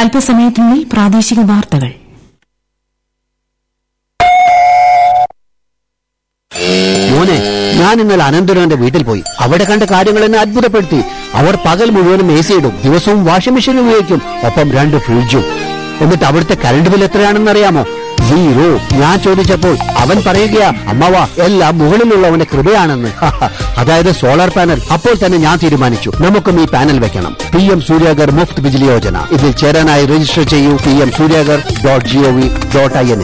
അല്പസമയത്തിനുള്ളിൽ പ്രാദേശിക വാർത്തകൾ മോനെ ഞാൻ ഇന്നലെ അനന്തരവന്റെ വീട്ടിൽ പോയി അവിടെ കണ്ട കാര്യങ്ങൾ എന്നെ അത്ഭുതപ്പെടുത്തി അവർ പകൽ മുഴുവനും എ സി ഇടും ദിവസവും വാഷിംഗ് മെഷീൻ ഉപയോഗിക്കും ഒപ്പം രണ്ട് ഫ്രിഡ്ജും എന്നിട്ട് അവിടുത്തെ കറണ്ട് ബിൽ എത്രയാണെന്ന് അറിയാമോ സീറോ ഞാൻ ചോദിച്ചപ്പോൾ അവൻ പറയുകയാ അമ്മവ എല്ലാം മുകളിലുള്ളവന്റെ കൃപയാണെന്ന് അതായത് സോളാർ പാനൽ അപ്പോൾ തന്നെ ഞാൻ തീരുമാനിച്ചു നമുക്കും ഈ പാനൽ വെക്കണം പി എം സൂര്യാഗർ മുഫ്ത് ബിജിലി യോജന ഇതിൽ ചേരാനായി രജിസ്റ്റർ ചെയ്യൂ P M Suryaghar dot G O V dot I N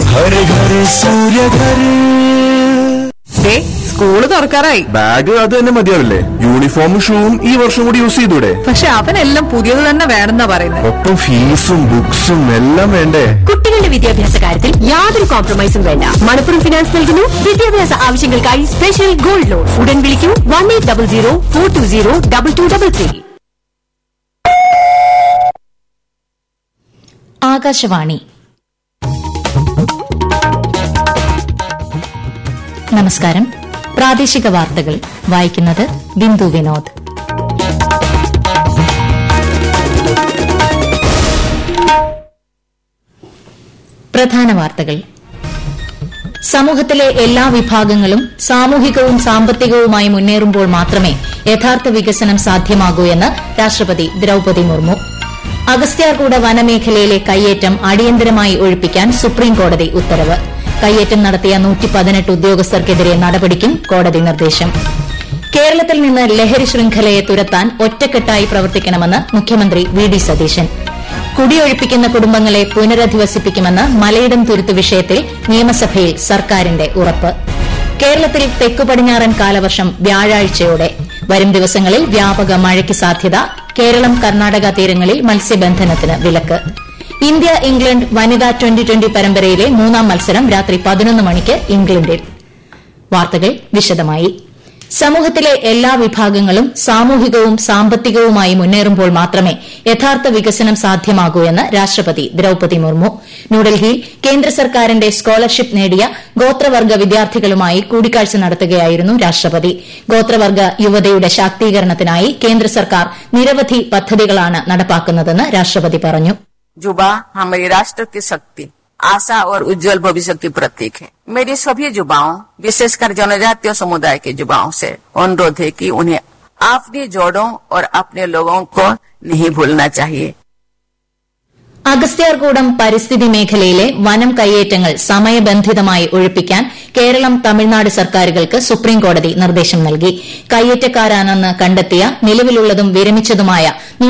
ദേ, സ്കൂള് തുറക്കാറായി ബാഗ് അത് തന്നെ മതിയാവില്ലേ യൂണിഫോമും ഷൂവും ഈ വർഷം കൂടി യൂസ് ചെയ്തൂടെ പക്ഷെ അവനെല്ലാം പുതിയത് തന്നെ വേണമെന്നാ പറയുന്നത് ഒപ്പം ഫീസും ബുക്സും എല്ലാം വേണ്ടേ കുട്ടികളുടെ വിദ്യാഭ്യാസ കാര്യത്തിൽ യാതൊരു കോംപ്രമൈസും വേണ്ട മണപ്പുറം ഫിനാൻസ് നൽകുന്നു വിദ്യാഭ്യാസ ആവശ്യങ്ങൾക്കായി സ്പെഷ്യൽ ഗോൾഡ് ലോൺ ഉടൻ വിളിക്കൂ one eight double zero four two zero double two double three Akashvani നമസ്കാരം പ്രാദേശിക വാർത്തകൾ വായിക്കുന്നത് ബിന്ദു വിനോദ് പ്രധാന വാർത്തകൾ സമൂഹത്തിലെ എല്ലാ വിഭാഗങ്ങളും സാമൂഹികവും സാമ്പത്തികവുമായി മുന്നേറുമ്പോൾ മാത്രമേ യഥാർത്ഥ വികസനം സാധ്യമാകൂ എന്ന് രാഷ്ട്രപതി ദ്രൌപതി മുർമു അഗസ്ത്യാർകൂട വനമേഖലയിലെ കയ്യേറ്റം അടിയന്തരമായി ഒഴിപ്പിക്കാൻ സുപ്രീംകോടതി ഉത്തരവ് കയ്യേറ്റം നടത്തിയ ഉദ്യോഗസ്ഥർക്കെതിരെ നടപടിക്കും കോടതി നിർദ്ദേശം കേരളത്തിൽ നിന്ന് ലഹരി ശൃംഖലയെ തുരത്താൻ ഒറ്റക്കെട്ടായി പ്രവർത്തിക്കണമെന്ന് മുഖ്യമന്ത്രി വി ഡി സതീശൻ കുടിയൊഴിപ്പിക്കുന്ന കുടുംബങ്ങളെ പുനരധിവസിപ്പിക്കുമെന്ന് മലയിടം തുരുത്ത് വിഷയത്തിൽ നിയമസഭയിൽ സർക്കാരിന്റെ ഉറപ്പ് കേരളത്തിൽ തെക്കു പടിഞ്ഞാറൻ കാലവർഷം വ്യാഴാഴ്ചയോടെ വരും ദിവസങ്ങളിൽ വ്യാപക മഴയ്ക്ക് സാധ്യത കേരളം കർണാടക തീരങ്ങളിൽ മത്സ്യബന്ധനത്തിന് വിലക്ക് ഇന്ത്യ ഇംഗ്ലണ്ട് വനിതാ ട്വന്റി ട്വന്റി പരമ്പരയിലെ മൂന്നാം മത്സരം രാത്രി പതിനൊന്ന് മണിക്ക് ഇംഗ്ലണ്ടിൽ വാർത്തകൾ വിശദമായി സമൂഹത്തിലെ എല്ലാ വിഭാഗങ്ങളും സാമൂഹികവും സാമ്പത്തികവുമായി മുന്നേറുമ്പോൾ മാത്രമേ യഥാർത്ഥ വികസനം സാധ്യമാകൂ എന്ന് രാഷ്ട്രപതി ദ്രൌപതി മുർമു ന്യൂഡൽഹിയിൽ കേന്ദ്ര സർക്കാരിന്റെ സ്കോളർഷിപ്പ് നേടിയ ഗോത്രവർഗ വിദ്യാർത്ഥികളുമായി കൂടിക്കാഴ്ച നടത്തുകയായിരുന്നു രാഷ്ട്രപതി ഗോത്രവർഗ യുവതയുടെ ശാക്തീകരണത്തിനായി കേന്ദ്ര സർക്കാർ നിരവധി പദ്ധതികളാണ് നടപ്പാക്കുന്നതെന്ന് രാഷ്ട്രപതി പറഞ്ഞു युवा हमारे राष्ट्र की शक्ति आशा और उज्जवल भविष्य की प्रतीक है मेरी सभी युवाओं विशेषकर जनजातीय समुदाय के युवाओं से अनुरोध है कि उन्हें अपनी जोड़ों और अपने लोगों को नहीं भूलना चाहिए അഗസ്ത്യാർകൂടം പരിസ്ഥിതി മേഖലയിലെ വനം കയ്യേറ്റങ്ങൾ സമയബന്ധിതമായി ഒഴിപ്പിക്കാൻ കേരളം തമിഴ്നാട് സർക്കാരുകൾക്ക് സുപ്രീംകോടതി നിർദ്ദേശം നൽകി കയ്യേറ്റക്കാരാണെന്ന് കണ്ടെത്തിയ നിലവിലുള്ളതും വിരമിച്ചതുമായ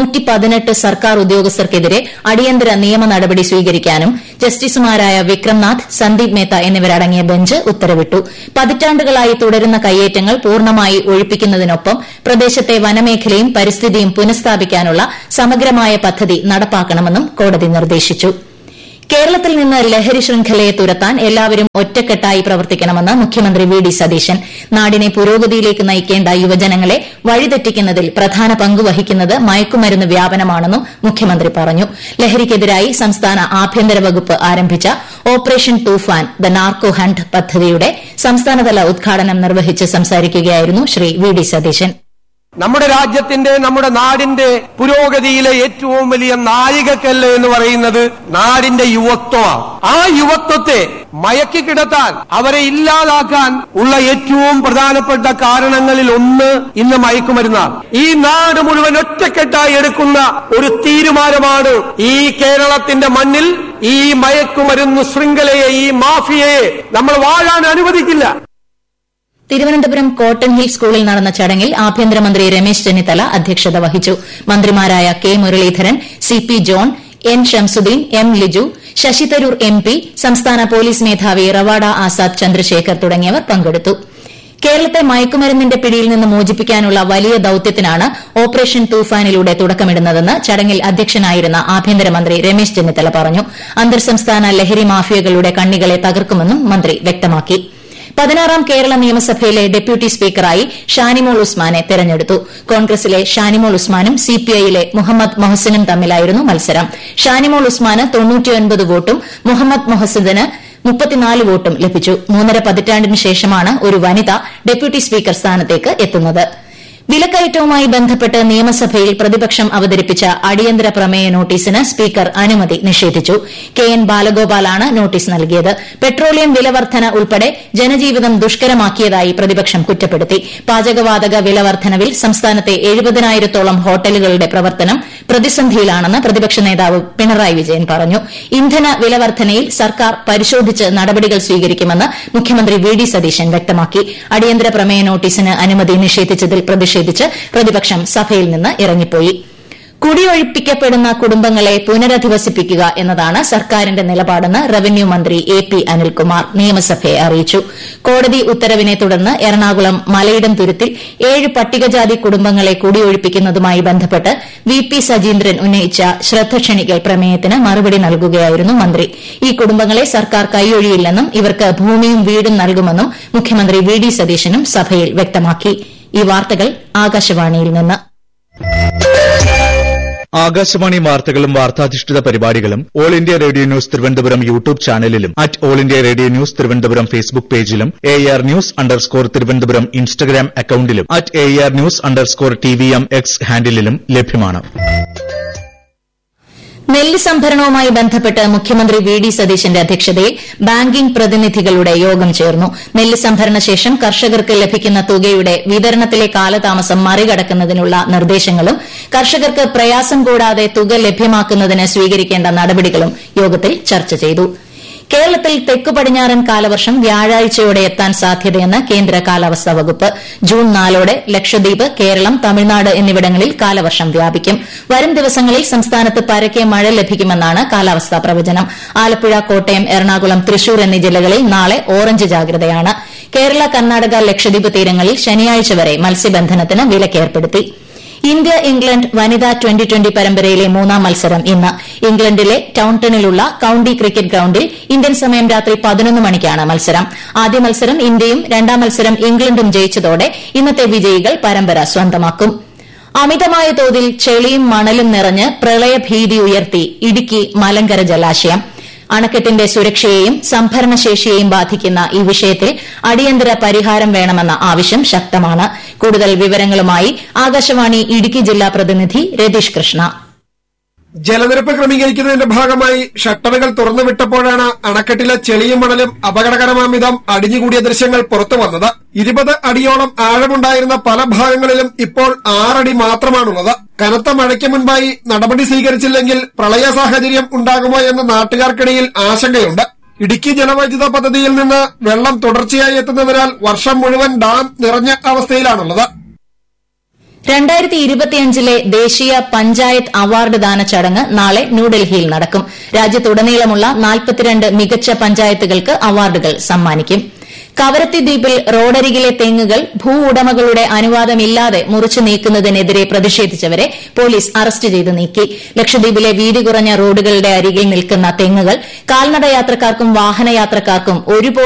സർക്കാർ ഉദ്യോഗസ്ഥർക്കെതിരെ അടിയന്തര നിയമ നടപടി സ്വീകരിക്കാനും ജസ്റ്റിസുമാരായ വിക്രംനാഥ് സന്ദീപ് മേത്ത എന്നിവരടങ്ങിയ ബെഞ്ച് ഉത്തരവിട്ടു പതിറ്റാണ്ടുകളായി തുടരുന്ന കയ്യേറ്റങ്ങൾ പൂർണ്ണമായി ഒഴിപ്പിക്കുന്നതിനൊപ്പം പ്രദേശത്തെ വനമേഖലയും പരിസ്ഥിതിയും പുനഃസ്ഥാപിക്കാനുള്ള സമഗ്രമായ പദ്ധതി നടപ്പാക്കണമെന്നും കോടതി നിർദ്ദേശിച്ചു കേരളത്തിൽ നിന്ന് ലഹരി ശൃംഖലയെ തുരത്താൻ എല്ലാവരും ഒറ്റക്കെട്ടായി പ്രവർത്തിക്കണമെന്ന് മുഖ്യമന്ത്രി വി ഡി സതീശൻ നാടിനെ പുരോഗതിയിലേക്ക് നയിക്കേണ്ട യുവജനങ്ങളെ വഴിതെറ്റിക്കുന്നതിൽ പ്രധാന പങ്ക് വഹിക്കുന്നത് മയക്കുമരുന്ന് വ്യാപനമാണെന്നും മുഖ്യമന്ത്രി പറഞ്ഞു ലഹരിക്കെതിരായി സംസ്ഥാന ആഭ്യന്തര വകുപ്പ് ആരംഭിച്ച operation Toofan the narco hunt പദ്ധതിയുടെ സംസ്ഥാനതല ഉദ്ഘാടനം നിർവഹിച്ച് സംസാരിക്കുകയായിരുന്നു ശ്രീ വി ഡി സതീശൻ നമ്മുടെ രാജ്യത്തിന്റെ നമ്മുടെ നാടിന്റെ പുരോഗതിയിലെ ഏറ്റവും വലിയ നാഴികക്കല്ല് എന്ന് പറയുന്നത് നാടിന്റെ യുവത്വമാണ് ആ യുവത്വത്തെ മയക്കി കിടത്താൻ അവരെ ഇല്ലാതാക്കാൻ ഉള്ള ഏറ്റവും പ്രധാനപ്പെട്ട കാരണങ്ങളിൽ ഒന്ന് ഇന്ന് മയക്കുമരുന്നാണ് ഈ നാട് മുഴുവൻ ഒറ്റക്കെട്ടായി എടുക്കുന്ന ഒരു തീരുമാനമാണ് ഈ കേരളത്തിന്റെ മണ്ണിൽ ഈ മയക്കുമരുന്ന് ശൃംഖലയെ ഈ മാഫിയയെ നമ്മൾ വാഴാൻ അനുവദിക്കില്ല തിരുവനന്തപുരം കോട്ടൺ ഹിൽ സ്കൂളിൽ നടന്ന ചടങ്ങിൽ ആഭ്യന്തരമന്ത്രി രമേശ് ചെന്നിത്തല അധ്യക്ഷത വഹിച്ചു മന്ത്രിമാരായ K Muraleedharan C P John N Shamsudheen M Liju Sasi Tharoor M P സംസ്ഥാന പോലീസ് മേധാവി റവാഡ ആസാദ് ചന്ദ്രശേഖർ തുടങ്ങിയവർ പങ്കെടുത്തു കേരളത്തെ മയക്കുമരുന്നിന്റെ പിടിയിൽ നിന്ന് മോചിപ്പിക്കാനുള്ള വലിയ ദൌത്യത്തിനാണ് ഓപ്പറേഷൻ തൂഫാനിലൂടെ തുടക്കമിടുന്നതെന്ന് ചടങ്ങിൽ അധ്യക്ഷനായിരുന്ന ആഭ്യന്തരമന്ത്രി രമേശ് ചെന്നിത്തല പറഞ്ഞു അന്തർ സംസ്ഥാന ലഹരി മാഫിയകളുടെ കണ്ണികളെ തകർക്കുമെന്നും മന്ത്രി വ്യക്തമാക്കി പതിനാറാം കേരള നിയമസഭയിലെ ഡെപ്യൂട്ടി സ്പീക്കറായി ഷാനിമോൾ ഉസ്മാനെ തെരഞ്ഞെടുത്തു കോൺഗ്രസിലെ ഷാനിമോൾ ഉസ്മാനും സിപിഐയിലെ മുഹമ്മദ് മൊഹസിനും തമ്മിലായിരുന്നു മത്സരം ഷാനിമോൾ ഉസ്മാന് തൊണ്ണൂറ്റിയൊൻപത് വോട്ടും മുഹമ്മദ് മൊഹസിന് മുപ്പത്തിനാല് വോട്ടും ലഭിച്ചു മൂന്നര പതിറ്റാണ്ടിന് ശേഷമാണ് ഒരു വനിത ഡെപ്യൂട്ടി സ്പീക്കർ സ്ഥാനത്തേക്ക് എത്തുന്നത് വിലക്കയറ്റവുമായി ബന്ധപ്പെട്ട് നിയമസഭയിൽ പ്രതിപക്ഷം അവതരിപ്പിച്ച അടിയന്തര പ്രമേയ നോട്ടീസിന് സ്പീക്കർ അനുമതി നിഷേധിച്ചു കെ എൻ ബാലഗോപാലാണ് നോട്ടീസ് നൽകിയത് പെട്രോളിയം വിലവർദ്ധന ഉൾപ്പെടെ ജനജീവിതം ദുഷ്കരമാക്കിയതായി പ്രതിപക്ഷം കുറ്റപ്പെടുത്തി പാചകവാതക വിലവർദ്ധനവിൽ സംസ്ഥാനത്തെ എഴുപതിനായിരത്തോളം ഹോട്ടലുകളുടെ പ്രവർത്തനം പ്രതിസന്ധിയിലാണെന്ന് പ്രതിപക്ഷ നേതാവ് പിണറായി വിജയൻ പറഞ്ഞു ഇന്ധന വിലവർദ്ധനയിൽ സർക്കാർ പരിശോധിച്ച് നടപടികൾ സ്വീകരിക്കുമെന്ന് മുഖ്യമന്ത്രി വി ഡി സതീശൻ വ്യക്തമാക്കി അടിയന്തര പ്രമേയ നോട്ടീസിന് അനുമതി നിഷേധിച്ചതിൽ പ്രതിഷേധിച്ച് പ്രതിപക്ഷം സഭയിൽ നിന്ന് ഇറങ്ങിപ്പോയി കുടിയൊഴിപ്പിക്കപ്പെടുന്ന കുടുംബങ്ങളെ പുനരധിവസിപ്പിക്കുക എന്നതാണ് സർക്കാരിന്റെ നിലപാടെന്ന് റവന്യൂ മന്ത്രി എ പി അനിൽകുമാർ നിയമസഭയെ അറിയിച്ചു കോടതി ഉത്തരവിനെ തുടർന്ന് എറണാകുളം മലയിടം തുരുത്തിൽ ഏഴ് പട്ടികജാതി കുടുംബങ്ങളെ കുടിയൊഴിപ്പിക്കുന്നതുമായി ബന്ധപ്പെട്ട് വി പി സജീന്ദ്രൻ ഉന്നയിച്ച ശ്രദ്ധ ക്ഷണിക്കൽ പ്രമേയത്തിന് മറുപടി നൽകുകയായിരുന്നു മന്ത്രി ഈ കുടുംബങ്ങളെ സർക്കാർ കൈയൊഴിയില്ലെന്നും ഇവർക്ക് ഭൂമിയും വീടും നൽകുമെന്നും മുഖ്യമന്ത്രി വി ഡി സതീശനും സഭയിൽ വ്യക്തമാക്കി ഈ വാർത്തകൾ ആകാശവാണിയിൽ നിന്ന് ആകാശവാണി വാർത്തകളും വാർത്താധിഷ്ഠിത പരിപാടികളും all India radio news Thiruvananthapuram YouTube ചാനലിലും at all India radio news Thiruvananthapuram Facebook പേജിലും A R news underscore Thiruvananthapuram Instagram അക്കൌണ്ടിലും at A R news underscore T V M X ഹാൻഡിലും ലഭ്യമാണ് നെല്ല് സംഭരണവുമായി ബന്ധപ്പെട്ട് മുഖ്യമന്ത്രി വി ഡി സതീശന്റെ അധ്യക്ഷതയിൽ ബാങ്കിംഗ് പ്രതിനിധികളുടെ യോഗം ചേർന്നു നെല്ല് സംഭരണ ശേഷം കർഷകർക്ക് ലഭിക്കുന്ന തുകയുടെ വിതരണത്തിലെ കാലതാമസം മറികടക്കുന്നതിനുള്ള നിർദ്ദേശങ്ങളും കർഷകർക്ക് പ്രയാസം കൂടാതെ തുക ലഭ്യമാക്കുന്നതിന് സ്വീകരിക്കേണ്ട നടപടികളും യോഗത്തിൽ ചർച്ച ചെയ്തു കേരളത്തിൽ തെക്കു പടിഞ്ഞാറൻ കാലവർഷം വ്യാഴാഴ്ചയോടെ എത്താൻ സാധ്യതയെന്ന് കേന്ദ്ര കാലാവസ്ഥാ വകുപ്പ് ജൂൺ നാലോടെ ലക്ഷദ്വീപ് കേരളം തമിഴ്നാട് എന്നിവിടങ്ങളിൽ കാലവർഷം വ്യാപിക്കും വരും ദിവസങ്ങളിൽ സംസ്ഥാനത്ത് പരക്കെ മഴ ലഭിക്കുമെന്നാണ് കാലാവസ്ഥാ പ്രവചനം ആലപ്പുഴ കോട്ടയം എറണാകുളം തൃശൂർ എന്നീ ജില്ലകളിൽ നാളെ ഓറഞ്ച് ജാഗ്രതയാണ് കേരള കർണാടക ലക്ഷദ്വീപ് തീരങ്ങളിൽ ശനിയാഴ്ച വരെ മത്സ്യബന്ധനത്തിന് വിലക്കേർപ്പെടുത്തി ഇന്ത്യ ഇംഗ്ലണ്ട് വനിതാ ട്വന്റി ട്വന്റി പരമ്പരയിലെ മൂന്നാം മത്സരം ഇന്ന് ഇംഗ്ലണ്ടിലെ ടൌൺടണിലുള്ള കൌണ്ടി ക്രിക്കറ്റ് ഗ്രൌണ്ടിൽ ഇന്ത്യൻ സമയം രാത്രി പതിനൊന്ന് മണിക്കാണ് മത്സരം ആദ്യ മത്സരം ഇന്ത്യയും രണ്ടാം മത്സരം ഇംഗ്ലണ്ടും ജയിച്ചതോടെ ഇന്നത്തെ വിജയികൾ പരമ്പര സ്വന്തമാക്കും അമിതമായ തോതിൽ ചെളിയും മണലും നിറഞ്ഞ് പ്രളയഭീതി ഉയർത്തി ഇടുക്കി മലങ്കര ജലാശയം അണക്കെട്ടിന്റെ സുരക്ഷയെയും സംഭരണശേഷിയെയും ബാധിക്കുന്ന ഈ വിഷയത്തിൽ അടിയന്തര പരിഹാരം വേണമെന്ന ആവശ്യം ശക്തമാണ് കൂടുതൽ വിവരങ്ങളുമായി ആകാശവാണി ഇടുക്കി ജില്ലാ പ്രതിനിധി രതീഷ് കൃഷ്ണ ജലനിരപ്പ് ക്രമീകരിക്കുന്നതിന്റെ ഭാഗമായി ഷട്ടറുകൾ തുറന്നുവിട്ടപ്പോഴാണ് അണക്കെട്ടിലെ ചെളിയും മണലും അപകടകരമാമിതം അടിഞ്ഞുകൂടിയ ദൃശ്യങ്ങൾ പുറത്തു വന്നത് ഇരുപത് അടിയോളം ആഴമുണ്ടായിരുന്ന പല ഭാഗങ്ങളിലും ഇപ്പോൾ ആറടി മാത്രമാണുള്ളത് കനത്ത മഴയ്ക്ക് മുൻപായി നടപടി സ്വീകരിച്ചില്ലെങ്കിൽ പ്രളയ സാഹചര്യം ഉണ്ടാകുമോ എന്ന നാട്ടുകാർക്കിടയിൽ ആശങ്കയുണ്ട് ഇടുക്കി ജലവൈദ്യുത പദ്ധതിയിൽ നിന്ന് വെള്ളം തുടർച്ചയായി എത്തുന്നതിനാൽ വർഷം മുഴുവൻ ഡാം നിറഞ്ഞ അവസ്ഥയിലാണുള്ളത് രണ്ടായിരത്തി ഇരുപത്തിയഞ്ചിലെ ദ്ദേശീയ പഞ്ചായത്ത് അവാർഡ് ദാന ചടങ്ങ് നാളെ ന്യൂഡൽഹിയിൽ നടക്കും രാജ്യത്തുടനീളമുള്ള നാൽപ്പത്തിരണ്ട് മികച്ച പഞ്ചായത്തുകൾക്ക് അവാർഡുകൾ സമ്മാനിക്കും കവരത്തി ദ്വീപിൽ റോഡരികിലെ തെങ്ങുകൾ ഭൂ ഉടമകളുടെ അനുവാദമില്ലാതെ മുറിച്ചു നീക്കുന്നതിനെതിരെ പ്രതിഷേധിച്ചവരെ പോലീസ് അറസ്റ്റ് ചെയ്ത് നീക്കി ലക്ഷദ്വീപിലെ വീതി കുറഞ്ഞ റോഡുകളുടെ അരികിൽ നിൽക്കുന്ന തെങ്ങുകൾ കാൽനട യാത്രക്കാർക്കും വാഹനയാത്രക്കാർക്കും ഒരുപോലെ